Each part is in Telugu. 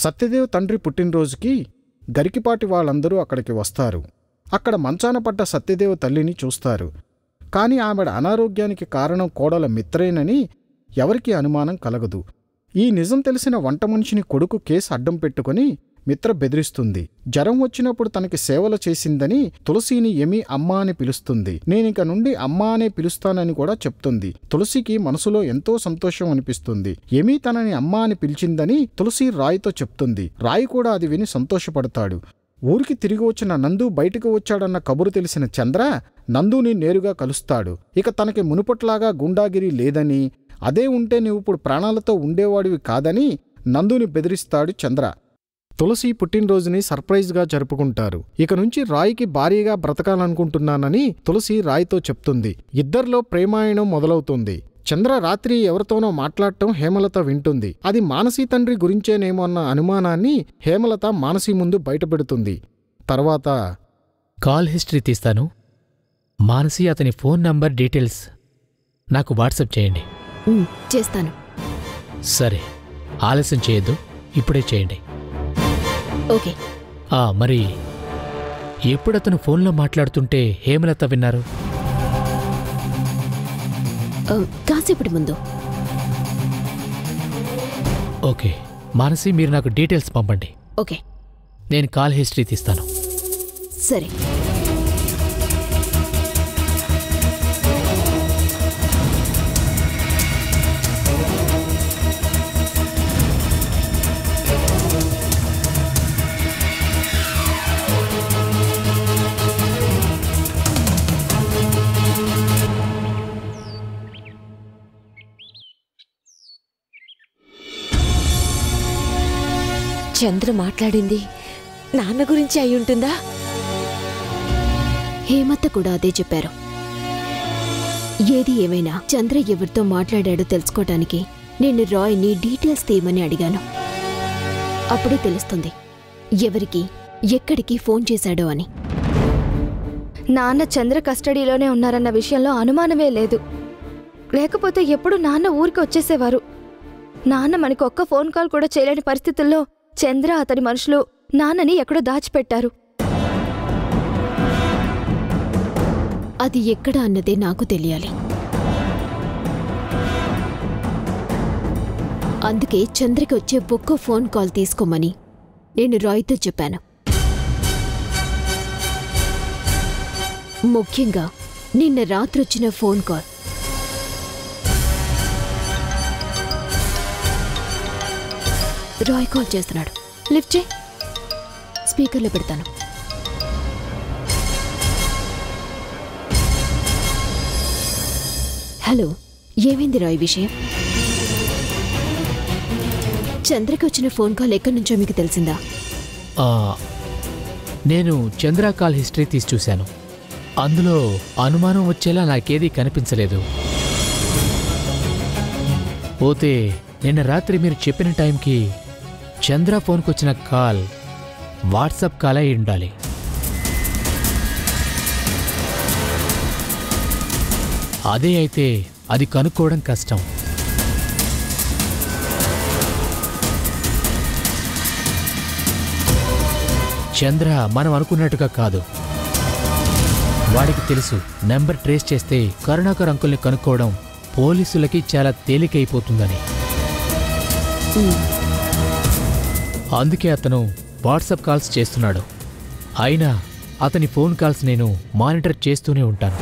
సత్యదేవ్ తండ్రి పుట్టినరోజుకి గరికిపాటి వాళ్ళందరూ అక్కడికి వస్తారు అక్కడ మంచాన పడ్డ సత్యదేవ్ తల్లిని చూస్తారు కాని ఆవిడ అనారోగ్యానికి కారణం కోడల మిత్రేనని ఎవరికీ అనుమానం కలగదు ఈ నిజం తెలిసిన వంట మనిషిని కొడుకు కేసు అడ్డం పెట్టుకుని మిత్ర బెదిరిస్తుంది జ్వరం వచ్చినప్పుడు తనకి సేవలు చేసిందని తులసిని ఎమి అమ్మా అని పిలుస్తుంది నేనిక నుండి అమ్మా అనే పిలుస్తానని కూడా చెప్తుంది తులసికి మనసులో ఎంతో సంతోషం అనిపిస్తుంది ఎమి తనని అమ్మా అని పిలిచిందని తులసి రాయితో చెప్తుంది రాయి కూడా అది విని సంతోషపడతాడు ఊరికి తిరిగి వచ్చిన నందు బయటకు వచ్చాడన్న కబురు తెలిసిన చంద్ర నందుని నేరుగా కలుస్తాడు ఇక తనకి మునుపట్లాగా గుండాగిరి లేదని అదే ఉంటే నువ్వు ఇప్పుడు ప్రాణాలతో ఉండేవాడివి కాదని నందుని బెదిరిస్తాడు చంద్ర తులసి పుట్టినరోజుని సర్ప్రైజ్గా జరుపుకుంటారు ఇక నుంచి రాయికి భార్యగా బ్రతకాలనుకుంటున్నానని తులసి రాయితో చెప్తుంది ఇద్దరిలో ప్రేమాయణం మొదలవుతుంది చంద్ర రాత్రి ఎవరితోనో మాట్లాడటం హేమలత వింటుంది అది మానసీ తండ్రి గురించేనేమో అన్న అనుమానాన్ని హేమలత మానసీ ముందు బయటపెడుతుంది తర్వాత కాల్ హిస్టరీ తీస్తాను మానసి అతని ఫోన్ నంబర్ డీటెయిల్స్ నాకు వాట్సాప్ చేయండి ఉమ్, చేస్తాను సరే ఆలస్యం చేయొద్దు ఇప్పుడే చేయండి ఓకే ఆ మరి ఎప్పుడు అతను ఫోన్లో మాట్లాడుతుంటే హేమలత విన్నారు ఆ, కాసేపటి ముందు ఓకే మానసి మీరు నాకు డీటెయిల్స్ పంపండి ఓకే నేను కాల్ హిస్టరీ తీస్తాను సరే చంద్ర మాట్లాడింది నాన్న గురించి అయి ఉంటుందా హేమత్త కూడా అదే చెప్పారు ఏది ఏమైనా చంద్ర ఎవరితో మాట్లాడాడో తెలుసుకోవటానికి నేను రాయ్ని డీటెయిల్స్ తీయమని అడిగాను అప్పుడే తెలుస్తుంది ఎవరికి ఎక్కడికి ఫోన్ చేశాడో అని నాన్న చంద్ర కస్టడీలోనే ఉన్నారన్న విషయంలో అనుమానమే లేదు లేకపోతే ఎప్పుడు నాన్న ఊరికి వచ్చేసేవారు నాన్న మనకి ఒక్క ఫోన్ కాల్ కూడా చేయలేని పరిస్థితుల్లో చంద్ర అతని మనుషులు నాన్నని ఎక్కడో దాచిపెట్టారు అది ఎక్కడ అన్నదే నాకు తెలియాలి అందుకే చంద్రకి వచ్చే ఒక్క ఫోన్ కాల్ తీసుకోమని నేను రాయ్తో చెప్పాను ముఖ్యంగా నిన్న రాత్రొచ్చిన ఫోన్ కాల్ రాయ్ కాల్ చేస్తున్నాడు లిఫ్ట్ చేయి స్పీకర్లో పెడతాను హలో ఏమైంది రాయ్ విషయం చంద్రకి వచ్చిన ఫోన్ కాల్ ఎక్కడి నుంచో మీకు తెలిసిందా ఆ, నేను చంద్ర కాల్ హిస్టరీ తీసి చూశాను అందులో అనుమానం వచ్చేలా నాకేదీ కనిపించలేదు పోతే నిన్న రాత్రి మీరు చెప్పిన టైంకి చంద్ర ఫోన్కి వచ్చిన కాల్ వాట్సాప్ కాల్ అయి ఉండాలి అదే అయితే అది కనుక్కోవడం కష్టం చంద్ర మనం అనుకున్నట్టుగా కాదు వాడికి తెలుసు నెంబర్ ట్రేస్ చేస్తే కరుణాకర్ అంకుల్ని కనుక్కోవడం పోలీసులకి చాలా తేలికైపోతుందని అందుకే అతను వాట్సాప్ కాల్స్ చేస్తున్నాడు అయినా అతని ఫోన్ కాల్స్ నేను మానిటర్ చేస్తూనే ఉంటాను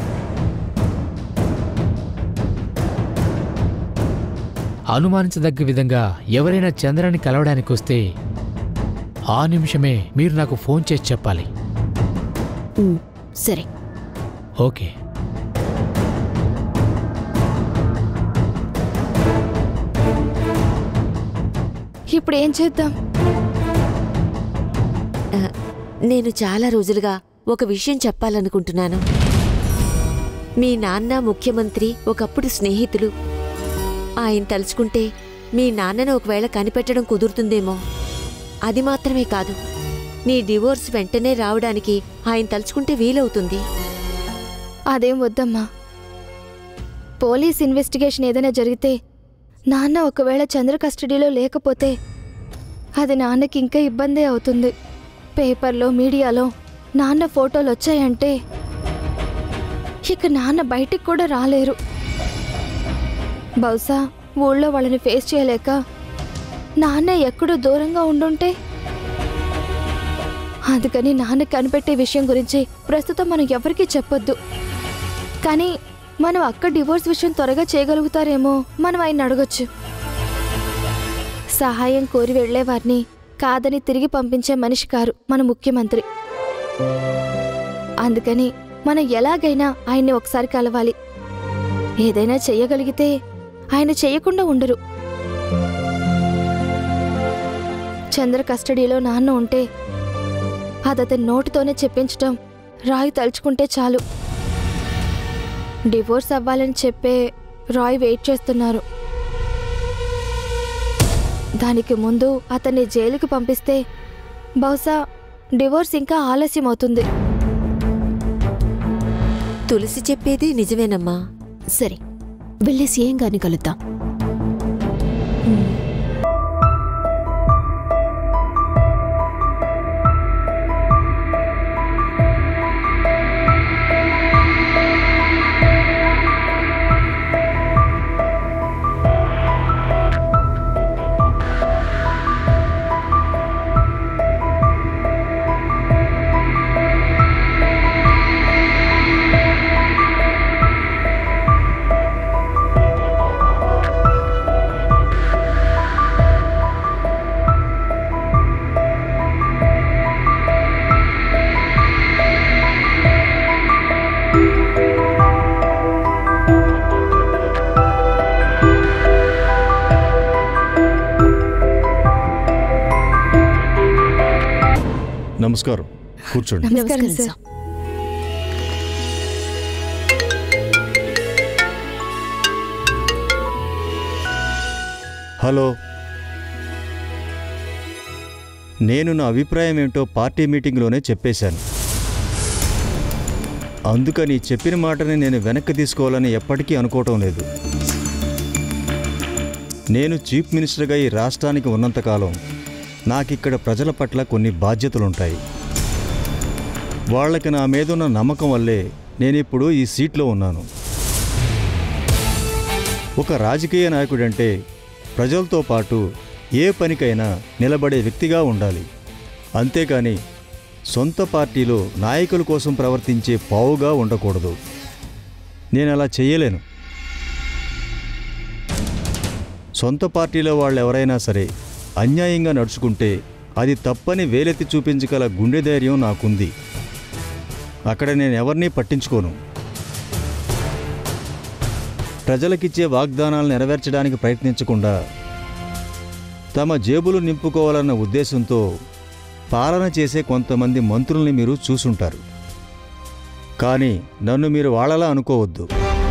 అనుమానించదగ్గ విధంగా ఎవరైనా చంద్రాన్ని కలవడానికి వస్తే ఆ నిమిషమే మీరు నాకు ఫోన్ చేసి చెప్పాలి ఉమ్, సరే ఓకే ఇప్పుడు ఏం చేద్దాం ఆ, నేను చాలా రోజులుగా ఒక విషయం చెప్పాలనుకుంటున్నాను మీ నాన్న ముఖ్యమంత్రి ఒకప్పుడు స్నేహితులు ఆయన తలుచుకుంటే మీ నాన్నను ఒకవేళ కనిపెట్టడం కుదురుతుందేమో అది మాత్రమే కాదు నీ డివోర్స్ వెంటనే రావడానికి ఆయన తలుచుకుంటే వీలవుతుంది అదేం వద్దమ్మా పోలీస్ ఇన్వెస్టిగేషన్ ఏదైనా జరిగితే నాన్న ఒకవేళ చంద్ర కస్టడీలో లేకపోతే అది నాన్నకి ఇంకా ఇబ్బందే అవుతుంది పేపర్లో మీడియాలో నాన్న ఫోటోలు వచ్చాయంటే ఇక నాన్న బయటికి కూడా రాలేరు బహుశా ఊళ్ళో వాళ్ళని ఫేస్ చేయలేక నాన్న ఎక్కడో దూరంగా ఉండుంటే అందుకని నాన్న కనిపెట్టే విషయం గురించి ప్రస్తుతం మనం ఎవరికీ చెప్పొద్దు కానీ మనం అక్క డివోర్స్ విషయం త్వరగా చేయగలుగుతారేమో మనం ఆయన అడగొచ్చు సహాయం కోరి వెళ్లే వారిని కాదని తిరిగి పంపించే మనిషి కారు మన ముఖ్యమంత్రి అందుకని మనం ఎలాగైనా ఆయన్ని ఒకసారి కలవాలి ఏదైనా చెయ్యగలిగితే ఆయన చెయ్యకుండా ఉండరు చంద్ర కస్టడీలో నాన్న ఉంటే అదతని నోటితోనే చెప్పించటం రాయ్ తలుచుకుంటే చాలు డివోర్స్ అవ్వాలని చెప్పే రాయ్ వెయిట్ చేస్తున్నారు దానికి ముందు అతన్ని జైలుకి పంపిస్తే బహుశా డివోర్స్ ఇంకా ఆలస్యం అవుతుంది తులసి చెప్పేది నిజమేనమ్మా సరే వెళ్ళి సీఎం గారిని కలుద్దాం నమస్కారం కూర్చోండి నమస్కారం సార్ హలో నేను నా అభిప్రాయం ఏంటో పార్టీ మీటింగ్లోనే చెప్పేశాను అందుకని చెప్పిన మాటని నేను వెనక్కి తీసుకోవాలని ఎప్పటికీ అనుకోవటం లేదు నేను చీఫ్ మినిస్టర్గా ఈ రాష్ట్రానికి ఉన్నంతకాలం నాకిక్కడ ప్రజల పట్ల కొన్ని బాధ్యతలుంటాయి వాళ్ళకి నా మీదున్న నమ్మకం వల్లే నేనిప్పుడు ఈ సీట్లో ఉన్నాను ఒక రాజకీయ నాయకుడంటే ప్రజలతో పాటు ఏ పనికైనా నిలబడే వ్యక్తిగా ఉండాలి అంతేకాని సొంత పార్టీలో నాయకుల కోసం ప్రవర్తించే పావుగా ఉండకూడదు నేను అలా చేయలేను సొంత పార్టీలో వాళ్ళు ఎవరైనా సరే అన్యాయంగా నడుచుకుంటే అది తప్పని వేలెత్తి చూపించగల గుండె ధైర్యం నాకుంది అక్కడ నేను ఎవరినీ పట్టించుకోను ప్రజలకిచ్చే వాగ్దానాలు నెరవేర్చడానికి ప్రయత్నించకుండా తమ జేబులు నింపుకోవాలన్న ఉద్దేశంతో పాలన చేసే కొంతమంది మంత్రుల్ని మీరు చూసుంటారు కానీ నన్ను మీరు వాళ్ళలా అనుకోవద్దు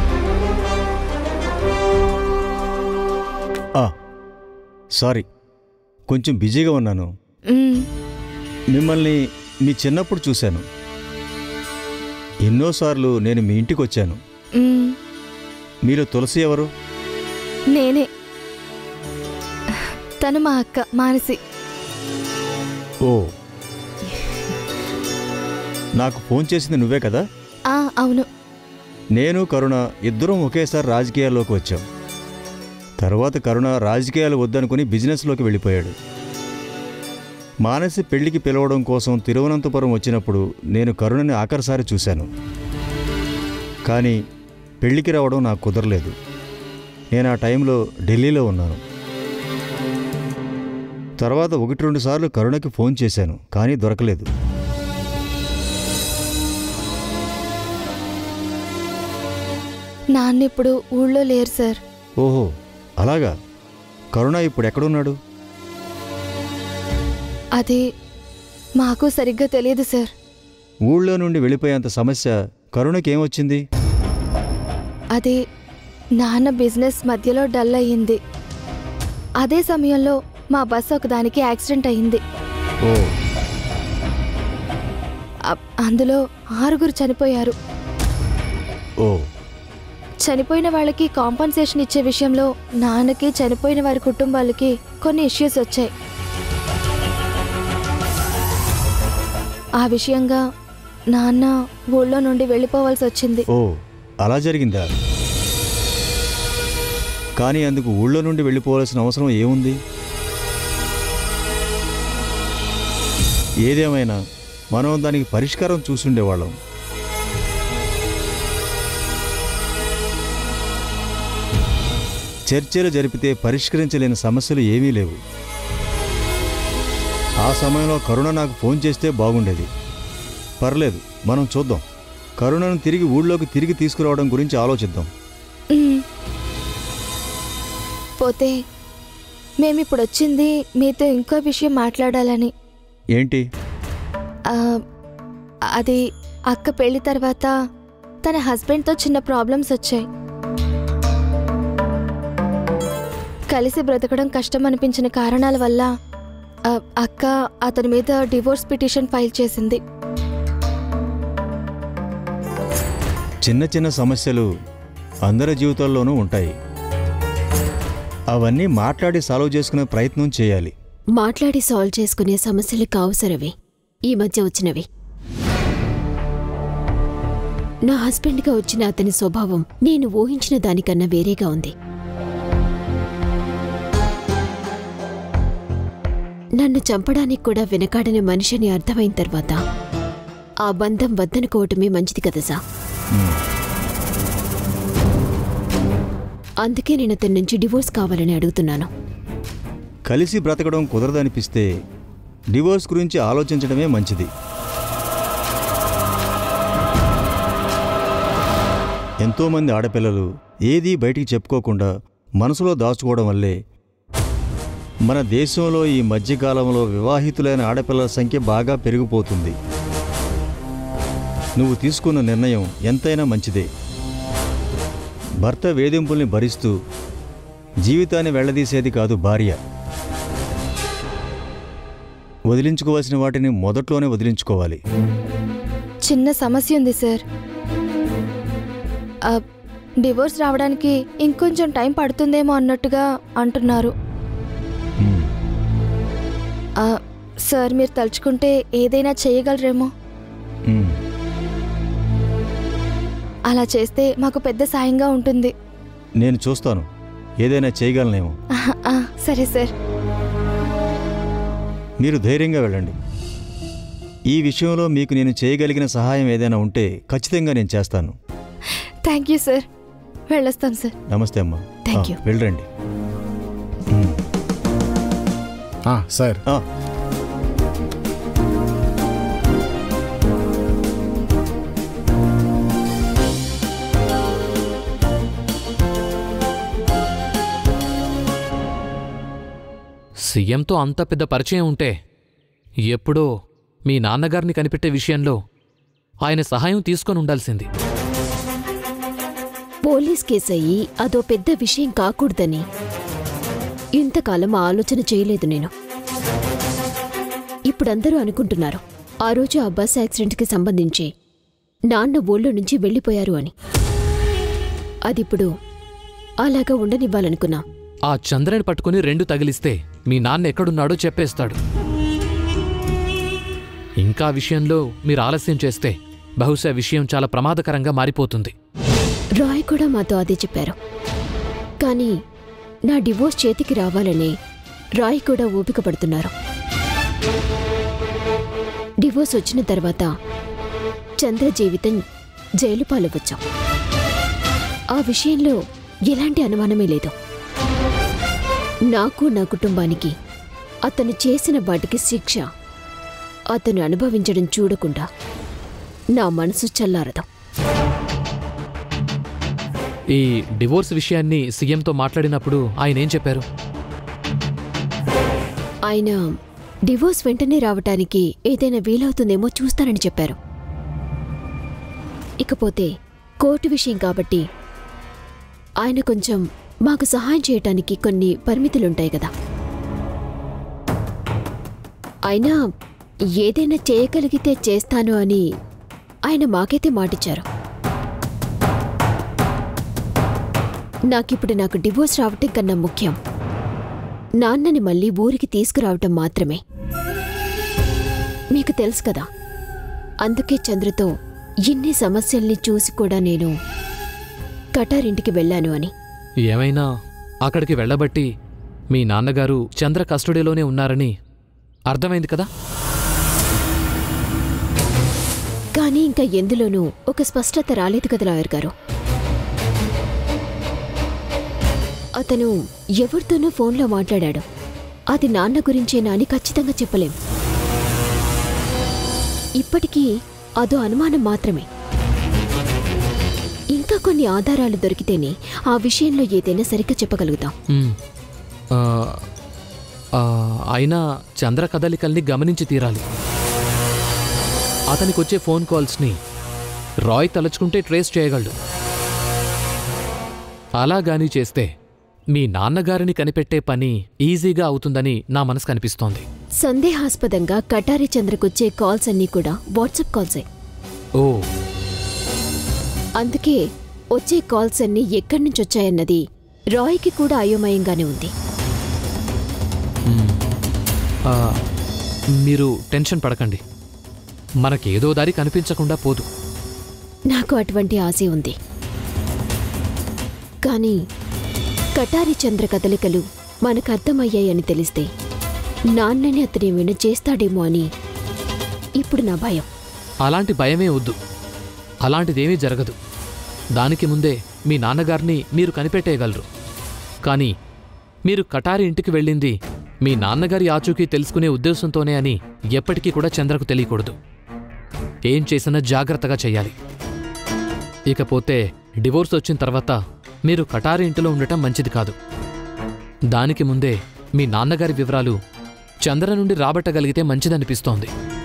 ఆ, సారీ కొంచెం బిజీగా ఉన్నాను మ్మ్. మిమ్మల్ని మీ చిన్నప్పుడు చూశాను ఎన్నోసార్లు నేను మీ ఇంటికి వచ్చాను మ్మ్. మీరు తులసి ఎవరు నేనే తను మా అక్క మానసి ఓ నాకు ఫోన్ చేసింది నువ్వే కదా ఆ అవును నేను కరుణ ఇద్దరం ఒకేసారి రాజకీయాల్లోకి వచ్చాం తర్వాత కరుణ రాజకీయాలు వద్దనుకుని బిజినెస్లోకి వెళ్ళిపోయాడు మానసి పెళ్లికి పిలవడం కోసం తిరువనంతపురం వచ్చినప్పుడు నేను కరుణని ఆఖరిసారి చూశాను కానీ పెళ్లికి రావడం నాకు కుదరలేదు నేను ఆ టైంలో ఢిల్లీలో ఉన్నాను తర్వాత ఒకటి రెండు సార్లు కరుణకి ఫోన్ చేశాను కానీ దొరకలేదు నాన్న ఇప్పుడు ఊళ్ళో లేరు సార్ ఓహో అలాగా కరుణ ఇప్పుడు ఎక్కడున్నాడు అది మాకు సరిగ్గా తెలియదు సార్ ఊళ్ళో నుండి వెళ్ళిపోయేంత సమస్య కరుణకి ఏమొచ్చింది అది నాన్న బిజినెస్ మధ్యలో డల్ అయ్యింది అదే సమయంలో మా బస్సు ఒకదానికి యాక్సిడెంట్ అయింది ఓ అప్- అందులో ఆరుగురు చనిపోయారు ఓ చనిపోయిన వాళ్ళకి కాంపన్సేషన్ ఇచ్చే విషయంలో నాన్నకి చనిపోయిన వారి కుటుంబాలకి కొన్ని ఇష్యూస్ వచ్చాయి ఆ విషయంగా నాన్న ఊళ్ళో నుండి వెళ్ళిపోవాల్సి వచ్చింది ఓ అలా జరిగిందా కానీ అందుకు ఊళ్ళో నుండి వెళ్ళిపోవాల్సిన అవసరం ఏముంది ఏదేమైనా మనం దానికి పరిష్కారం చూసుండేవాళ్ళం చర్చలు జరిపితే పరిష్కరించలేని సమస్యలు ఏమీ లేవు ఆ సమయంలో కరుణ నాకు ఫోన్ చేస్తే బాగుండేది పర్లేదు మనం చూద్దాం కరుణను తిరిగి ఊళ్ళోకి తిరిగి తీసుకురావడం గురించి ఆలోచిద్దాం మ్మ్. పోతే మేమిప్పుడు వచ్చింది మీతో ఇంకో విషయం మాట్లాడాలని ఏంటి ఆ, అది అక్క పెళ్లి తర్వాత తన హస్బెండ్తో చిన్న ప్రాబ్లమ్స్ వచ్చాయి కలిసి బ్రతకడం కష్టం అనిపించిన కారణాల వల్ల ఆ, అక్క అతని మీద డివోర్స్ పిటిషన్ ఫైల్ చేసింది చిన్న చిన్న సమస్యలు అందరి జీవితాల్లోనూ ఉంటాయి అవన్నీ మాట్లాడి సాల్వ్ చేసుకునే ప్రయత్నం చేయాలి మాట్లాడి సాల్వ్ చేసుకునే సమస్యలు కావు సరవి ఈ మధ్య వచ్చినవి నా హస్బెండ్గా వచ్చిన అతని స్వభావం నేను ఊహించిన దానికన్నా వేరేగా ఉంది నన్ను చంపడానికి కూడా వెనకాడని మనిషిని అర్థమైన తర్వాత ఆ బంధం వద్దనుకోవటమే మంచిది కదా సా అందుకే నేను అతని నుంచి డివోర్స్ కావాలని అడుగుతున్నాను కలిసి బ్రతకడం కుదరదనిపిస్తే డివోర్స్ గురించి ఆలోచించడమే మంచిది ఎంతోమంది ఆడపిల్లలు ఏదీ బయటికి చెప్పుకోకుండా మనసులో దాచుకోవడం వల్లే మన దేశంలో ఈ మధ్యకాలంలో వివాహితులైన ఆడపిల్లల సంఖ్య బాగా పెరిగిపోతుంది నువ్వు తీసుకున్న నిర్ణయం ఎంతైనా మంచిదే భర్త వేధింపుల్ని భరిస్తూ జీవితాన్ని వెళ్లదీసేది కాదు భార్య వదిలించుకోవాల్సిన వాటిని మొదట్లోనే వదిలించుకోవాలి చిన్న సమస్య ఉంది సార్ ఆ, డివోర్స్ రావడానికి ఇంకొంచెం టైం పడుతుందేమో అన్నట్టుగా అంటున్నారు హ్మ్. ఆ, సార్ మీరు తలుచుకుంటే ఏదైనా చేయగలరేమో హ్మ్. అలా చేస్తే మాకు పెద్ద సాయంగా ఉంటుంది నేను చూస్తాను ఏదైనా చేయగలనేమో ఆహా, ఆ, సరే సార్ మీరు ధైర్యంగా వెళ్ళండి ఈ విషయంలో మీకు నేను చేయగలిగిన సహాయం ఏదైనా ఉంటే ఖచ్చితంగా నేను చేస్తాను థ్యాంక్ యూ సార్ వెళ్ళొస్తాం సార్ నమస్తే అమ్మా Thank ఆ, you. వెళ్ళండి హ్మ్. ఆ, సార్ ఆ, సీఎంతో అంత పెద్ద పరిచయం ఉంటే ఎప్పుడో మీ నాన్నగారిని కనిపెట్టే విషయంలో ఆయన సహాయం తీసుకొని ఉండాల్సింది పోలీస్ కేసు అయ్యి అదో పెద్ద విషయం కాకూడదని ఇంతకాలం ఆలోచన చేయలేదు నేను ఇప్పుడందరూ అనుకుంటున్నారు ఆ రోజు ఆ బస్ యాక్సిడెంట్కి సంబంధించి నాన్న ఊళ్ళో నుంచి వెళ్ళిపోయారు అని అదిప్పుడు అలాగా ఉండనివ్వాలనుకున్నాం ఆ చంద్రని పట్టుకుని రెండు తగిలిస్తే మీ నాన్న ఎక్కడున్నాడో చెప్పేస్తాడు ఇంకా విషయంలో మీరు ఆలస్యం చేస్తే బహుశా విషయం చాలా ప్రమాదకరంగా మారిపోతుంది రాయ్ కూడా మాతో అదే చెప్పారు కానీ నా డివోర్స్ చేతికి రావాలని రాయ్ కూడా ఓపిక పడుతున్నారు డివోర్స్ వచ్చిన తర్వాత చంద్ర జీవితం జైలు పాలవ్వచ్చాం ఆ విషయంలో ఎలాంటి అనుమానమే లేదు నాకు నా కుటుంబానికి అతను చేసిన వాటికి శిక్ష అతను అనుభవించడం చూడకుండా నా మనసు చల్లారదు ఈ డివోర్స్ విషయాన్ని సీఎంతో మాట్లాడినప్పుడు ఆయన ఏం చెప్పారు ఆయన డివోర్స్ వెంటనే రావటానికి ఏదైనా వీలవుతుందేమో చూస్తానని చెప్పారు ఇకపోతే కోర్టు విషయం కాబట్టి ఆయన కొంచెం మాకు సహాయం చేయటానికి కొన్ని పరిమితులుంటాయి కదా అయినా ఏదైనా చేయగలిగితే చేస్తాను అని ఆయన మాకైతే మాటిచ్చారు నాకిప్పుడు నాకు డివోర్స్ రావటం కన్నా ముఖ్యం నాన్నని మళ్ళీ ఊరికి తీసుకురావటం మాత్రమే మీకు తెలుసు కదా అందుకే చంద్రతో ఇన్ని సమస్యల్ని చూసి కూడా నేను కటారింటికి వెళ్ళాను అని ఏమైనా అక్కడికి వెళ్ళబట్టి మీ నాన్నగారు చంద్ర కస్టడీలోనే ఉన్నారని అర్థమైంది కదా కానీ ఇంకా ఎందులోనూ ఒక స్పష్టత రాలేదు కదా లాయర్ గారు అతను ఎవరితోనో ఫోన్లో మాట్లాడాడు అది నాన్న గురించేనా అని ఖచ్చితంగా చెప్పలేం ఇప్పటికీ అదో అనుమానం మాత్రమే ఇంకా కొన్ని ఆధారాలు దొరికితేనే ఆ విషయంలో ఏదైనా సరిగ్గా చెప్పగలుగుతాం మ్మ్. ఆ, ఆ, అయినా చంద్ర కదలికల్ని గమనించి తీరాలి అతనికి వచ్చే ఫోన్ కాల్స్ని రాయ్ తలుచుకుంటే ట్రేస్ చేయగలడు అలా గానీ చేస్తే మీ నాన్నగారిని కనిపెట్టే పని ఈజీగా అవుతుందని నా మనసు కనిపిస్తోంది సందేహాస్పదంగా కటారి చంద్రకొచ్చే కాల్స్ అన్నీ కూడా వాట్సాప్ కాల్సే ఓ అందుకే వచ్చే కాల్స్ అన్నీ ఎక్కడి నుంచి వచ్చాయన్నది రాయ్కి కూడా అయోమయంగానే ఉంది మ్మ్. ఆ, మీరు టెన్షన్ పడకండి మనకేదో దారి కనిపించకుండా పోదు నాకు అటువంటి ఆశ ఉంది కానీ కటారి చంద్ర కదలికలు మనకు అర్థమయ్యాయని తెలిస్తే నాన్నని అతనేమైనా చేస్తాడేమో అని ఇప్పుడు నా భయం అలాంటి భయమే వద్దు అలాంటిదేమీ జరగదు దానికి ముందే మీ నాన్నగారిని మీరు కనిపెట్టేయగలరు కానీ మీరు కటారి ఇంటికి వెళ్ళింది మీ నాన్నగారి ఆచూకీ తెలుసుకునే ఉద్దేశంతోనే అని ఎప్పటికీ కూడా చంద్రకు తెలియకూడదు ఏం చేసినా జాగ్రత్తగా చెయ్యాలి ఇకపోతే డివోర్స్ వచ్చిన తర్వాత మీరు కటారి ఇంటిలో ఉండటం మంచిది కాదు దానికి ముందే మీ నాన్నగారి వివరాలు చంద్ర నుండి రాబట్టగలిగితే మంచిదనిపిస్తోంది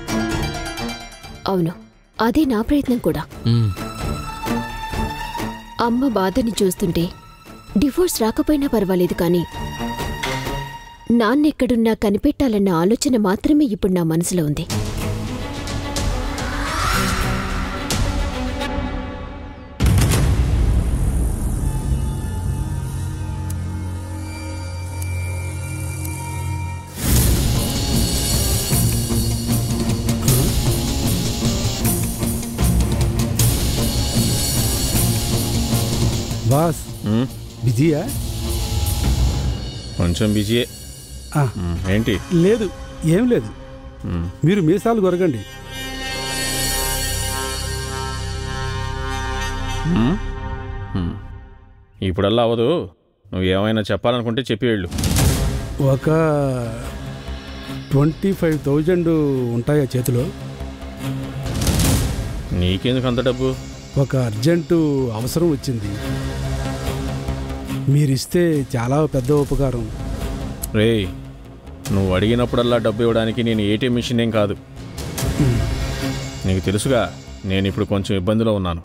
అవును అదే నా ప్రయత్నం కూడా మ్మ్. అమ్మ బాధని చూస్తుంటే డివోర్స్ రాకపోయినా పర్వాలేదు కానీ నాన్నెక్కడున్నా కనిపెట్టాలన్న ఆలోచన మాత్రమే ఇప్పుడు నా మనసులో ఉంది బాస్ ఉమ్, బిజీయా కొంచెం బిజీయే ఆ, ఉమ్, ఏంటి లేదు ఏం లేదు ఉమ్, మీరు మీసాలు కొరగండి ఉమ్, ఉమ్. ఇప్పుడల్లా అవ్వదు నువ్వు ఏమైనా చెప్పాలనుకుంటే చెప్పి వెళ్ళు ఒక ట్వంటీ ఫైవ్ థౌజండ్ ఉంటాయా చేతిలో నీకెందుకు అంత డబ్బు ఒక అర్జెంటు అవసరం వచ్చింది మీరిస్తే చాలా పెద్ద ఉపకారం రేయ్ నువ్వు అడిగినప్పుడల్లా డబ్బు ఇవ్వడానికి నేను ఏటీఎం మిషన్ ఏం కాదు నీకు తెలుసుగా నేను ఇప్పుడు కొంచెం ఇబ్బందిలో ఉన్నాను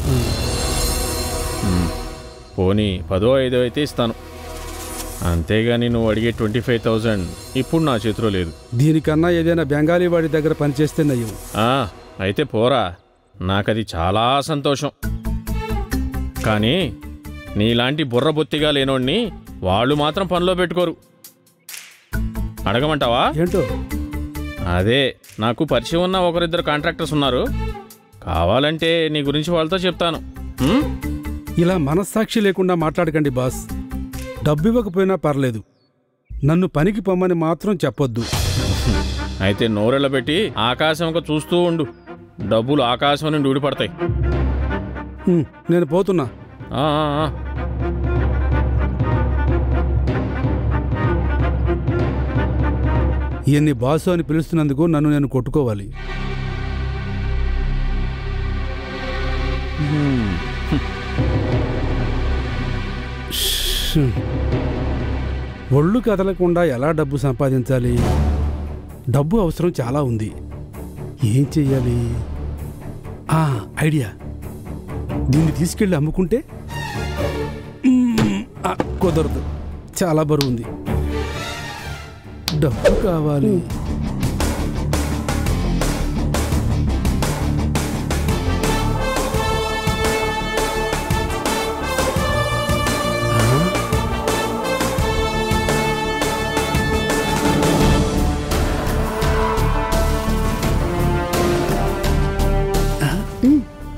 ఉమ్, పోనీ పదో ఐదో అయితే ఇస్తాను అంతేగాని నువ్వు అడిగే ట్వంటీ ఫైవ్ థౌజండ్ ఇప్పుడు నా చేతిలో లేదు దీనికన్నా ఏదైనా బెంగాలీ వాడి దగ్గర పనిచేస్తే నయ్యం ఆ, అయితే పోరా నాకది చాలా సంతోషం కానీ నీలాంటి బుర్రబొత్తిగా లేనోడిని వాళ్ళు మాత్రం పనిలో పెట్టుకోరు అడగమంటావా ఏంటో అదే నాకు పరిచయం ఉన్న ఒకరిద్దరు కాంట్రాక్టర్స్ ఉన్నారు కావాలంటే నీ గురించి వాళ్ళతో చెప్తాను ఉమ్? ఇలా మనస్సాక్షి లేకుండా మాట్లాడకండి బాస్ డబ్బు ఇవ్వకపోయినా పర్లేదు నన్ను పనికి పొమ్మని మాత్రం చెప్పొద్దు అయితే నోరెళ్ళబెట్టి ఆకాశంక చూస్తూ ఉండు డబ్బులు ఆకాశం నుండి ఊడిపడతాయి ఉమ్, నేను పోతున్నా ఆ, ఆ, ఆ. ఈయన్ని బాసు అని పిలుస్తున్నందుకు నన్ను నేను కొట్టుకోవాలి ష్. ఒళ్ళు కదలకుండా ఎలా డబ్బు సంపాదించాలి డబ్బు అవసరం చాలా ఉంది ఏం చెయ్యాలి ఆ, ఐడియా దీన్ని తీసుకెళ్ళి అమ్ముకుంటే మ్మ్, ఆ, కుదరదు చాలా బరువు ఉంది డబ్బు కావాలి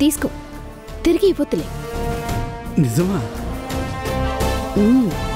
తీసుకో తిరిగి ఇవ్వొద్దులే నిజమా ఉమ్.